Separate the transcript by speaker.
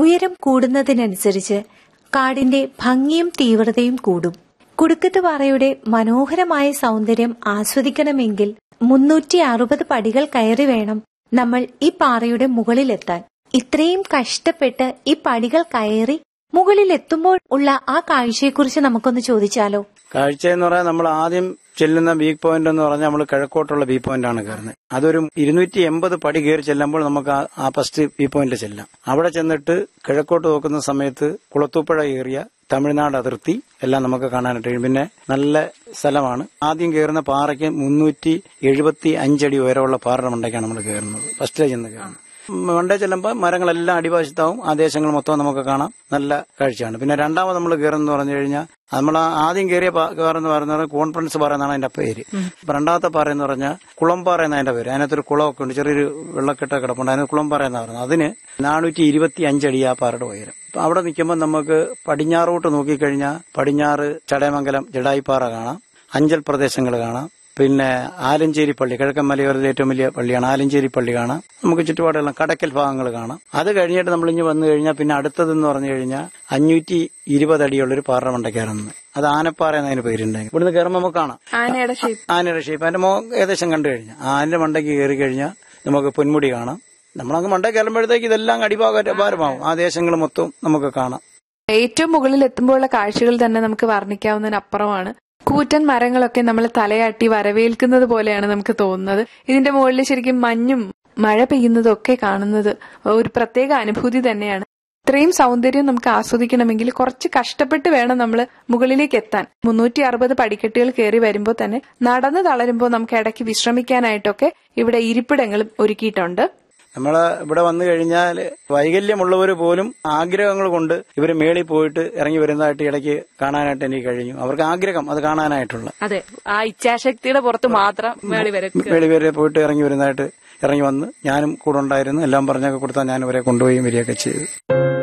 Speaker 1: ഉയരം കൂടുന്നതിനനുസരിച്ച് കാടിന്റെ ഭംഗിയും തീവ്രതയും കൂടും കുടുക്കത്ത് പാറയുടെ മനോഹരമായ സൗന്ദര്യം ആസ്വദിക്കണമെങ്കിൽ മുന്നൂറ്റി അറുപത് പടികൾ കയറി വേണം നമ്മൾ ഈ പാറയുടെ മുകളിലെത്താൻ ഇത്രയും കഷ്ടപ്പെട്ട് ഈ പടികൾ കയറി മുകളിലെത്തുമ്പോൾ ഉള്ള ആ കാഴ്ചയെക്കുറിച്ച് നമുക്കൊന്ന് ചോദിച്ചാലോ
Speaker 2: കാഴ്ച എന്ന് പറയാൻ നമ്മൾ ആദ്യം ചെല്ലുന്ന വീക്ക് പോയിന്റ് എന്ന് പറഞ്ഞാൽ നമ്മൾ കിഴക്കോട്ടുള്ള വ്യൂ പോയിന്റ് ആണ് കയറുന്നത് അതൊരു ഇരുന്നൂറ്റി എൺപത് പടി കയറി ചെല്ലുമ്പോൾ നമുക്ക് ആ- ആ ഫസ്റ്റ് വ്യൂ പോയിന്റ് ചെല്ലാം അവിടെ ചെന്നിട്ട് കിഴക്കോട്ട് നോക്കുന്ന സമയത്ത് കുളത്തൂപ്പുഴ ഏറിയ തമിഴ്നാട് അതിർത്തി എല്ലാം നമുക്ക് കാണാനായിട്ട് കഴിയും പിന്നെ നല്ല സ്ഥലമാണ് ആദ്യം കയറുന്ന പാറയ്ക്ക് മുന്നൂറ്റി എഴുപത്തി അഞ്ചടി ഉയരമുള്ള പാറയുടെ മണ്ടയ്ക്കാണ് നമ്മൾ കയറുന്നത് ഫസ്റ്റ് ചെന്ന് കയറുന്നത് മണ്ടേ ചെല്ലുമ്പോൾ മരങ്ങളെല്ലാം അടിവശത്താവും ആ ദേശങ്ങൾ മൊത്തം നമുക്ക് കാണാം നല്ല കാഴ്ചയാണ് പിന്നെ രണ്ടാമത് നമ്മൾ കയറുന്ന പറഞ്ഞു കഴിഞ്ഞാൽ നമ്മൾ ആ ആദ്യം കയറിയ പാറ എന്ന് പറയുന്നത് കോൺഫറൻസ് പാറ എന്നാണ് അതിന്റെ പേര് ഇപ്പൊ രണ്ടാമത്തെ പാറ എന്ന് പറഞ്ഞാൽ കുളംപാറ എന്നാണ് അതിന്റെ പേര് അതിനകത്തൊരു കുളമൊക്കെ ഉണ്ട് ചെറിയൊരു വെള്ളക്കെട്ട കിടപ്പുണ്ട് അതിന് കുളംപാറ എന്ന് പറയുന്നത് അതിന് നാനൂറ്റി ഇരുപത്തി അഞ്ചടി ആ പാറയുടെ ഉയരം അപ്പൊ അവിടെ നിൽക്കുമ്പോൾ നമുക്ക് പടിഞ്ഞാറോട്ട് നോക്കിക്കഴിഞ്ഞാൽ പടിഞ്ഞാറ് ചടയമംഗലം ജഡായിപ്പാറ കാണാം അഞ്ചൽ പ്രദേശങ്ങൾ കാണാം പിന്നെ ആലഞ്ചേരി പള്ളി കിഴക്കൻ മലയോരത്തിലെ ഏറ്റവും വലിയ പള്ളിയാണ് ആലഞ്ചേരി പള്ളി കാണാം നമുക്ക് ചുറ്റുപാടെല്ലാം കടക്കൽ ഭാഗങ്ങൾ കാണാം അത് കഴിഞ്ഞിട്ട് നമ്മൾ ഇനി വന്നു കഴിഞ്ഞാൽ പിന്നെ അടുത്തതെന്ന് പറഞ്ഞു കഴിഞ്ഞാൽ അഞ്ഞൂറ്റി ഇരുപത് അടിയുള്ള ഒരു പാറ മണ്ടയ്ക്കാറുണ്ട് അത് ആനപ്പാറ എന്നതിന് പേരുണ്ടെങ്കിൽ ഇവിടുന്ന് കയറുമ്പോൾ നമുക്ക് കാണാം
Speaker 3: ആനയുടെ ഷേപ്പ്
Speaker 2: ആനയുടെ ഷേപ്പ് അതിന്റെ മോ ഏകദേശം കണ്ടു കഴിഞ്ഞാൽ ആനയുടെ മണ്ടയ്ക്ക് കയറി കഴിഞ്ഞാൽ നമുക്ക് പൊന്മുടി കാണാം നമ്മളങ്ങ് മണ്ടേ കയറുമ്പോഴത്തേക്ക് ഇതെല്ലാം അടിഭാഗം ഭാരമാവും ആ ദേശങ്ങൾ മൊത്തം നമുക്ക് കാണാം
Speaker 3: ഏറ്റവും മുകളിൽ എത്തുമ്പോഴുള്ള കാഴ്ചകൾ തന്നെ നമുക്ക് വർണ്ണിക്കാവുന്നതിനപ്പുറമാണ് കൂറ്റൻ മരങ്ങളൊക്കെ നമ്മൾ തലയാട്ടി വരവേൽക്കുന്നത് പോലെയാണ് നമുക്ക് തോന്നുന്നത് ഇതിന്റെ മുകളിൽ ശരിക്കും മഞ്ഞും മഴ പെയ്യുന്നതും ഒക്കെ കാണുന്നത് ഒരു പ്രത്യേക അനുഭൂതി തന്നെയാണ് ഇത്രയും സൗന്ദര്യം നമുക്ക് ആസ്വദിക്കണമെങ്കിൽ കുറച്ച് കഷ്ടപ്പെട്ട് വേണം നമ്മൾ മുകളിലേക്ക് എത്താൻ മുന്നൂറ്റി അറുപത് പടിക്കെട്ടുകൾ കയറി വരുമ്പോൾ തന്നെ നടന്നു തളരുമ്പോൾ നമുക്ക് ഇടയ്ക്ക് വിശ്രമിക്കാനായിട്ടൊക്കെ ഇവിടെ ഇരിപ്പിടങ്ങളും ഒരുക്കിയിട്ടുണ്ട്
Speaker 2: നമ്മൾ ഇവിടെ വന്നു കഴിഞ്ഞാൽ വൈകല്യമുള്ളവർ പോലും ആഗ്രഹങ്ങൾ കൊണ്ട് ഇവർ മേളിൽ പോയിട്ട് ഇറങ്ങി വരുന്നതായിട്ട് ഇടയ്ക്ക് കാണാനായിട്ട് എനിക്ക് കഴിഞ്ഞു അവർക്ക് ആഗ്രഹം അത് കാണാനായിട്ടുള്ള
Speaker 4: അതെ ആ ഇച്ഛാശക്തിയുടെ പുറത്ത് മാത്രം മേളി വരെ
Speaker 2: മേളി വരെ പോയിട്ട് ഇറങ്ങി വരുന്നതായിട്ട് ഇറങ്ങി വന്ന് ഞാനും കൂടെ ഉണ്ടായിരുന്നു എല്ലാം പറഞ്ഞൊക്കെ കൊടുത്താൽ ഞാൻ ഇവരെ കൊണ്ടുപോയി വരികയൊക്കെ ചെയ്തു